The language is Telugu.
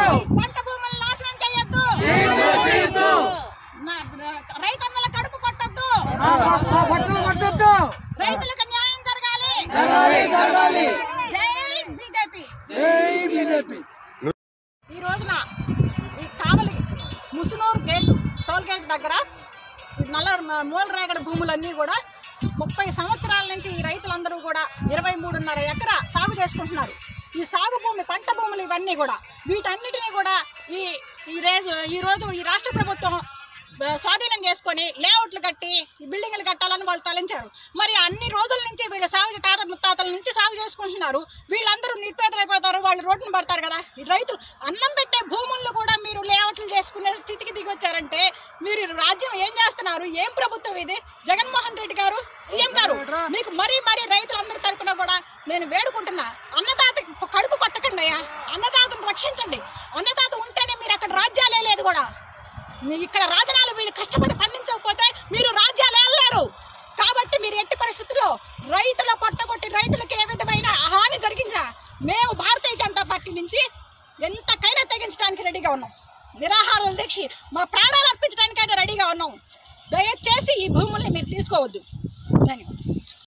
పంట భూములను నాశనం చేయొద్దు నా- నా- రైతన్నల కడుపు కొట్టొద్దు బట్టలు కొట్టొద్దు రైతులకు న్యాయం జరగాలి జై బీజేపీ ఈ రోజున ఈ Kavali Musunuru gate toll gate దగ్గర ఈ నల్ల మూల రేగడి భూములన్నీ కూడా ముప్పై సంవత్సరాల నుంచి ఈ రైతులందరూ కూడా ఇరవై మూడున్నర ఎకరా సాగు చేసుకుంటున్నారు ఈ సాగు భూమి పంట భూములు ఇవన్నీ కూడా వీటన్నిటినీ కూడా ఈ ఈ రోజు ఈ రోజు ఈ రాష్ట్ర ప్రభుత్వం ఆ, స్వాధీనం చేసుకొని లేఅవుట్లు కట్టి ఈ బిల్డింగ్లు కట్టాలని వాళ్ళు తలంచారు మరి అన్ని రోజుల నుంచి వీళ్ళు సాగు తాత ముత్తాతల నుంచి సాగు చేసుకుంటున్నారు వీళ్ళందరూ నిరుపేదలైపోతారు వాళ్ళు రోడ్డును పడతారు కదా ఈ రైతులు అన్నం పెట్టే భూములను కూడా మీరు లేఅవుట్లు చేసుకునే స్థితికి దిగి వచ్చారంటే మీరు ఈ రాజ్యం ఏం చేస్తున్నారు ఏం ప్రభుత్వం ఇది జగన్మోహన్ రెడ్డి గారు సీఎం గారు మీకు మరీ మరీ రైతులందరి తరపున కూడా నేను వేడుకుంటున్నా అన్నదాత కడుపు కొట్టకండి అయ్యా అన్నదాతను రక్షించండి అన్నదాత ఉంటేనే మీరు అక్కడ రాజ్యాలే లేదు కూడా మీ ఇక్కడ రాజనాలు వీళ్ళు కష్టపడి పండించకపోతే మీరు రాజ్యాలు వెళ్ళలేరు కాబట్టి మీరు ఎట్టి పరిస్థితుల్లో రైతుల పొట్టగొట్టి రైతులకు ఏ విధమైన హాని జరిగిందా మేము భారతీయ జనతా పార్టీ నుంచి ఎంతకైనా తెగించడానికి రెడీగా ఉన్నాం నిరాహారాలు దీక్ష మా ప్రాణాలు అర్పించడానికైనా రెడీగా ఉన్నాం దయచేసి ఈ భూముల్ని మీరు తీసుకోవద్దు ధన్యవాదాలు